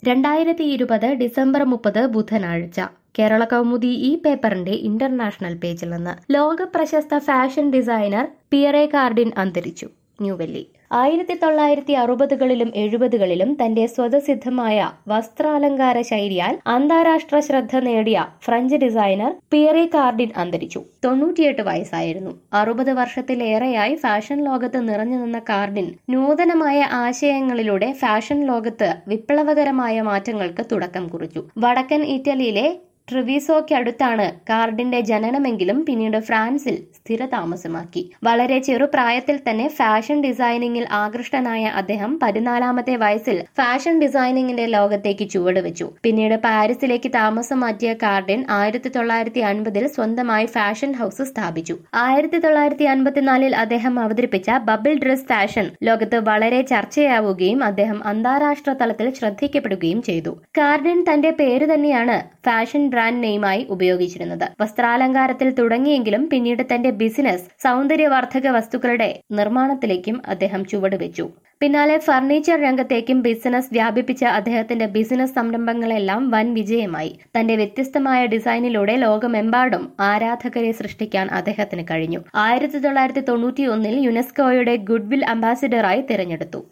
രണ്ടായിരത്തി ഇരുപത് ഡിസംബർ മുപ്പത് ബുധനാഴ്ച കേരള കൗമുദി ഈ പേപ്പറിന്റെ ഇന്റർനാഷണൽ പേജിൽ നിന്ന് ലോക പ്രശസ്ത ഫാഷൻ ഡിസൈനർ പിയറെ കാർഡിൻ അന്തരിച്ചു ന്യൂഡൽഹി ആയിരത്തി തൊള്ളായിരത്തി അറുപതുകളിലും എഴുപതുകളിലും തന്റെ സ്വതസിദ്ധമായ വസ്ത്രാലങ്കാര ശൈലിയാൽ അന്താരാഷ്ട്ര ശ്രദ്ധ നേടിയ ഫ്രഞ്ച് ഡിസൈനർ പിയറെ കാർഡിൻ അന്തരിച്ചു തൊണ്ണൂറ്റിയെട്ട് വയസ്സായിരുന്നു അറുപത് വർഷത്തിലേറെയായി ഫാഷൻ ലോകത്ത് നിറഞ്ഞു നിന്ന കാർഡിൻ നൂതനമായ ആശയങ്ങളിലൂടെ ഫാഷൻ ലോകത്ത് വിപ്ലവകരമായ മാറ്റങ്ങൾക്ക് തുടക്കം കുറിച്ചു വടക്കൻ ഇറ്റലിയിലെ ട്രിവിസോയ്ക്കടുത്താണ് കാർഡിന്റെ ജനനമെങ്കിലും പിന്നീട് ഫ്രാൻസിൽ സ്ഥിരതാമസമാക്കി വളരെ ചെറുപ്രായത്തിൽ തന്നെ ഫാഷൻ ഡിസൈനിങ്ങിൽ ആകൃഷ്ടനായ അദ്ദേഹം പതിനാലാമത്തെ വയസ്സിൽ ഫാഷൻ ഡിസൈനിങ്ങിന്റെ ലോകത്തേക്ക് ചുവടുവെച്ചു പിന്നീട് പാരീസിലേക്ക് താമസം മാറ്റിയ കാർഡിൻ ആയിരത്തി തൊള്ളായിരത്തി അൻപതിൽ സ്വന്തമായി ഫാഷൻ ഹൌസ് സ്ഥാപിച്ചു ആയിരത്തി തൊള്ളായിരത്തി അൻപത്തിനാലിൽ അദ്ദേഹം അവതരിപ്പിച്ച ബബിൾ ഡ്രസ് ഫാഷൻ ലോകത്ത് വളരെ ചർച്ചയാവുകയും അദ്ദേഹം അന്താരാഷ്ട്ര തലത്തിൽ ശ്രദ്ധിക്കപ്പെടുകയും ചെയ്തു കാർഡിൻ തന്റെ പേര് തന്നെയാണ് ഫാഷൻ ബ്രാൻഡ് നെയിമായി ഉപയോഗിച്ചിരുന്നത് വസ്ത്രാലങ്കാരത്തിൽ തുടങ്ങിയെങ്കിലും പിന്നീട് തന്റെ ബിസിനസ് സൗന്ദര്യവർദ്ധക വസ്തുക്കളുടെ നിർമ്മാണത്തിലേക്കും അദ്ദേഹം ചുവടുവെച്ചു പിന്നാലെ ഫർണിച്ചർ രംഗത്തേക്കും ബിസിനസ് വ്യാപിപ്പിച്ച അദ്ദേഹത്തിന്റെ ബിസിനസ് സംരംഭങ്ങളെല്ലാം വൻ വിജയമായി തന്റെ വ്യത്യസ്തമായ ഡിസൈനിലൂടെ ലോകമെമ്പാടും ആരാധകരെ സൃഷ്ടിക്കാൻ അദ്ദേഹത്തിന് കഴിഞ്ഞു ആയിരത്തി തൊള്ളായിരത്തി തൊണ്ണൂറ്റിയൊന്നിൽ യുനെസ്കോയുടെ ഗുഡ്വിൽ അംബാസിഡറായി തിരഞ്ഞെടുത്തു